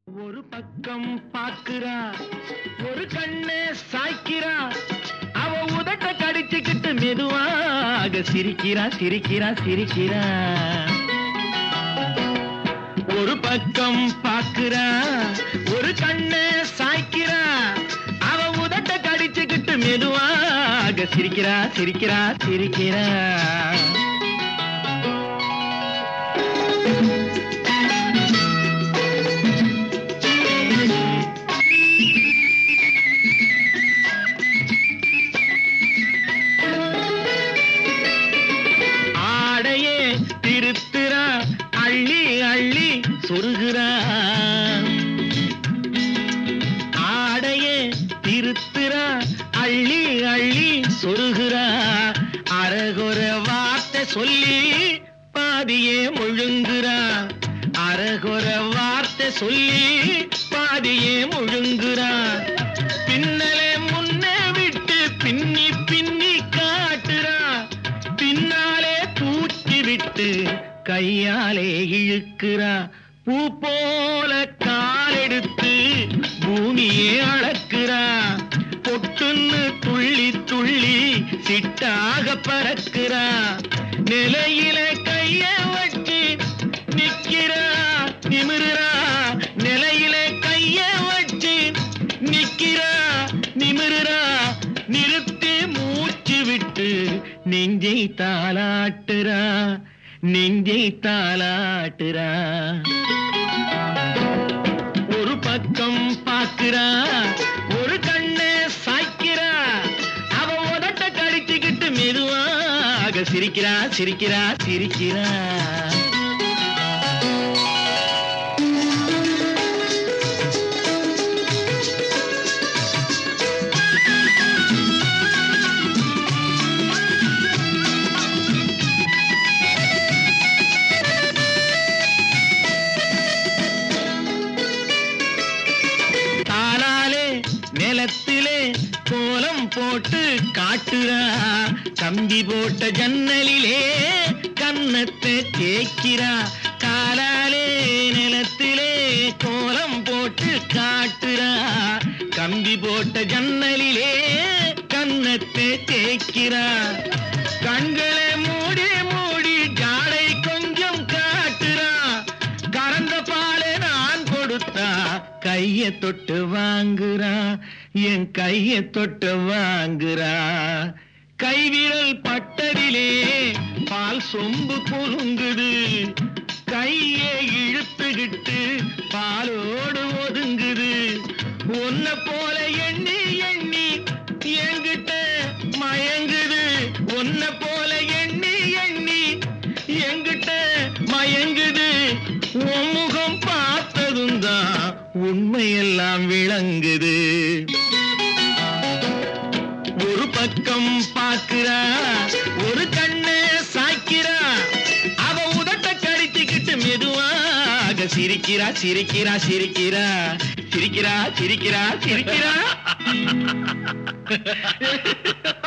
ஒரு பக்கம் பாக்குறா ஒரு கண்ணே சாய்க்கிறா அவ உதட்ட கடிச்சுக்கிட்டு மெதுவாக சிரிக்கிறா சிரிக்கிறா சிரிக்கிறா ஒரு பக்கம் பாக்குறா ஒரு கண்ணே சாய்க்கிறா அவ உதட்ட கடிச்சுக்கிட்டு மெதுவாக சிரிக்கிறா சிரிக்கிறா சிரிக்கிறா ஆடையே திருத்துறா அள்ளி அள்ளி சொருகிறா ஆடையே திருத்துறா அள்ளி அள்ளி சொருகிறா அரகுற வார்த்தை சொல்லி பாதியே முழுங்குறா அரகுற வார்த்தை சொல்லி பாதியே முழுங்குறா பின்னலே முன்னே விட்டு பின்னி பின்னி காட்டுறா பின்னாலே தூக்கி விட்டு கையாலே இழுக்கிறா பூ போல காலெடுத்து பூமியே அளக்கிறா பொட்டுன்னு துள்ளி துள்ளி சிட்டாக பறக்கிறா நிலையில கைய வச்சு நிக்கிறா நிமிருறா நிலையில கைய வச்சு நிக்கிறா நிமிருறா நிறுத்தி மூச்சு விட்டு நெஞ்சை தாளாட்டுறா நெஞ்சை தாளாட்டுறா ஒரு பக்கம் பாக்குறா ஒரு கண்ணே சாய்க்கிறா அவ உதட்ட கடிச்சுக்கிட்டு மெதுவாக சிரிக்கிறா சிரிக்கிறா சிரிக்கிறா தாளாலே நிலத்திலே கோலம் போட்டு காட்டுறா கம்பி போட்ட ஜன்னலிலே கன்னத்தை தேய்க்கிறா காலாலே நிலத்திலே கோலம் போட்டு காட்டுறா கம்பி போட்ட ஜன்னலிலே கன்னத்தை தேய்க்கிறா கண்களை மூடி மூடி ஜாடை கொஞ்சம் காட்டுறா கறந்த பாலை நான் கொடுத்தா கைய தொட்டு வாங்குறா என் கைய தொட்டு வாங்குறா கைவிரல் பட்டதிலே பால் சொம்பு குலுங்குது கையை இழுத்துக்கிட்டு பாலோடு ஒதுங்குது உன்ன போல எண்ணி எண்ணி என்கிட்ட மயங்குது உன்ன போல எண்ணி எண்ணி என்கிட்ட மயங்குது உன் முகம் பார்த்ததும் தான் உண்மையெல்லாம் விளங்குது ஒரு பக்கம் பார்க்கிறா ஒரு கண்ணே சாய்க்கிறா அவ உதட்ட கடிச்சுக்கிட்டு மெதுவாக சிரிக்கிறா சிரிக்கிறா சிரிக்கிறா சிரிக்கிறா சிரிக்கிறா சிரிக்கிறா